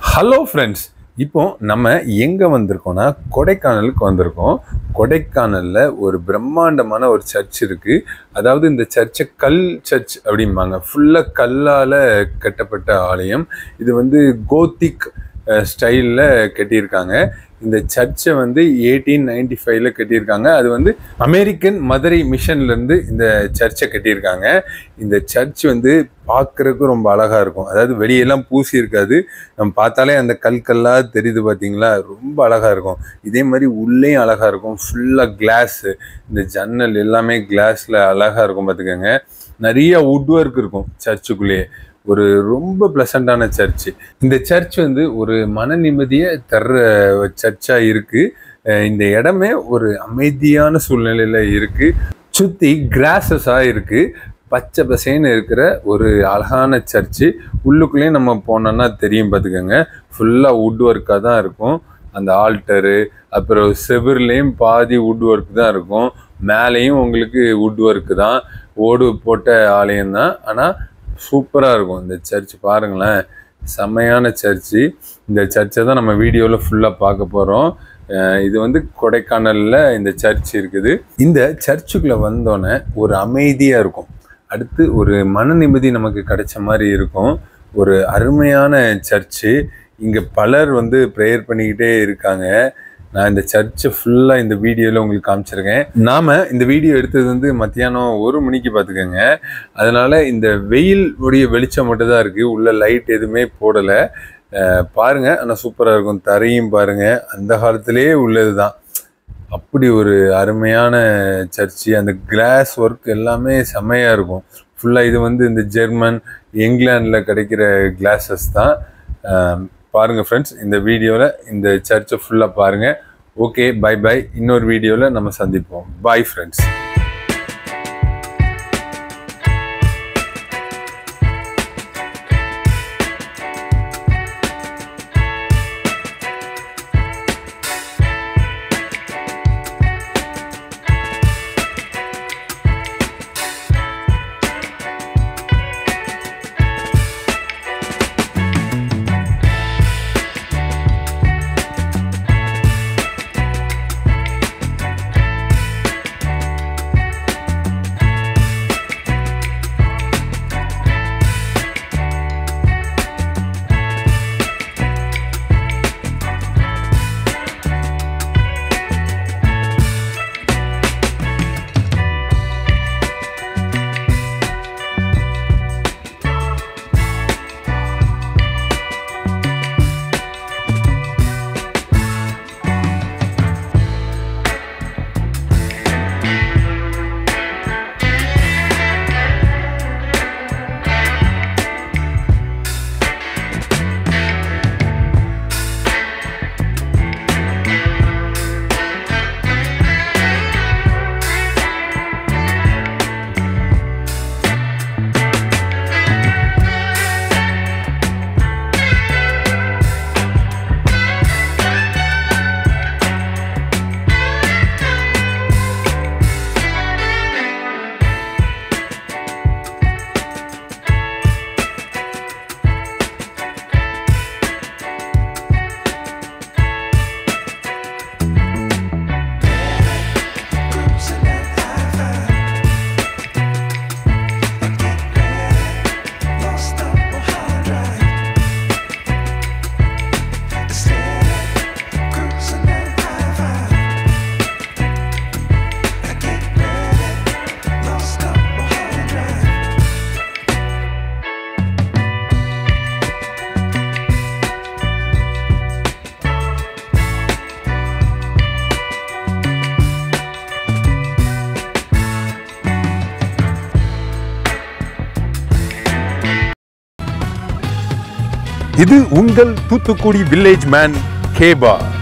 hello friends இப்போ நம்ம எங்கே வந்திருக்கோம்னா கொடைக்கானலுக்கு வந்திருக்கோம் கொடைக்கானலில் ஒரு பிரம்மாண்டமான ஒரு சர்ச் இருக்குது அதாவது இந்த சர்ச்சை கல் சர்ச் அப்படிம்பாங்க ஃபுல்லாக கல்லால் கட்டப்பட்ட ஆலயம் இது வந்து கோத்திக் ஸ்டைலில் கட்டியிருக்காங்க இந்த சர்ச்சை வந்து எயிட்டீன் நைன்டி ஃபைவ்ல கட்டியிருக்காங்க அது வந்து அமெரிக்கன் மதுரை மிஷன்லேருந்து இந்த சர்ச்சை கட்டியிருக்காங்க இந்த சர்ச் வந்து பார்க்குறதுக்கு ரொம்ப அழகாக இருக்கும் அதாவது வெளியெல்லாம் பூசி இருக்காது நம்ம பார்த்தாலே அந்த கல் கல்லாக தெரியுது பார்த்தீங்களா ரொம்ப அழகாக இருக்கும் இதே மாதிரி உள்ளேயும் அழகாக இருக்கும் ஃபுல்லாக கிளாஸு இந்த ஜன்னல் எல்லாமே கிளாஸில் அழகாக இருக்கும் பார்த்துக்கோங்க நிறைய வுட் ஒர்க் இருக்கும் சர்ச்சுக்குள்ளேயே ஒரு ரொம்ப ப்ளசண்டான சர்ச்சு இந்த சர்ச் வந்து ஒரு மன நிம்மதியை தர்ற சர்ச்சாக இருக்குது இந்த இடமே ஒரு அமைதியான சூழ்நிலையில் இருக்குது சுற்றி கிராஸஸாக இருக்குது பச்சை பசேன்னு இருக்கிற ஒரு அழகான சர்ச்சு உள்ளுக்குள்ளேயும் நம்ம போனோம்னா தெரியும் பார்த்துக்கோங்க ஃபுல்லாக வுட் ஒர்க்காக தான் இருக்கும் அந்த ஆல்டரு அப்புறம் செவிர்லேயும் பாதி வுட் ஒர்க் தான் இருக்கும் மேலேயும் உங்களுக்கு வுட் ஒர்க்கு தான் ஓடு போட்ட ஆலயம் தான் ஆனால் சூப்பராக இருக்கும் இந்த சர்ச் பாருங்களேன் செம்மையான சர்ச்சு இந்த சர்ச்சை தான் நம்ம வீடியோவில் ஃபுல்லாக பார்க்க போகிறோம் இது வந்து கொடைக்கானலில் இந்த சர்ச் இருக்குது இந்த சர்ச்சுக்குள்ளே வந்தோன்னே ஒரு அமைதியாக இருக்கும் அடுத்து ஒரு மன நிம்மதி நமக்கு கிடைச்ச மாதிரி இருக்கும் ஒரு அருமையான சர்ச்சு இங்கே பலர் வந்து ப்ரேயர் பண்ணிக்கிட்டே இருக்காங்க நான் இந்த சர்ச்சு ஃபுல்லாக இந்த வீடியோவில் உங்களுக்கு காமிச்சிருக்கேன் நாம் இந்த வீடியோ எடுத்தது வந்து மத்தியானம் ஒரு மணிக்கு பார்த்துக்கோங்க அதனால் இந்த வெயில் உடைய வெளிச்சம் மட்டும் தான் இருக்குது உள்ள லைட் எதுவுமே போடலை பாருங்கள் ஆனால் சூப்பராக இருக்கும் தரையும் பாருங்கள் அந்த காலத்திலே உள்ளது தான் அப்படி ஒரு அருமையான சர்ச்சு அந்த கிளாஸ் ஒர்க் எல்லாமே செம்மையாக இருக்கும் ஃபுல்லாக இது வந்து இந்த ஜெர்மன் இங்கிலாண்டில் கிடைக்கிற கிளாஸஸ் தான் பாருங்கள் ஃப்ரெண்ட்ஸ் இந்த வீடியோவில் இந்த சர்ச்சை ஃபுல்லாக பாருங்கள் ஓகே பை பை இன்னொரு வீடியோவில் நம்ம சந்திப்போம் பாய் ஃப்ரெண்ட்ஸ் இது உங்கள் தூத்துக்குடி வில்லேஜ் மேன் கேபா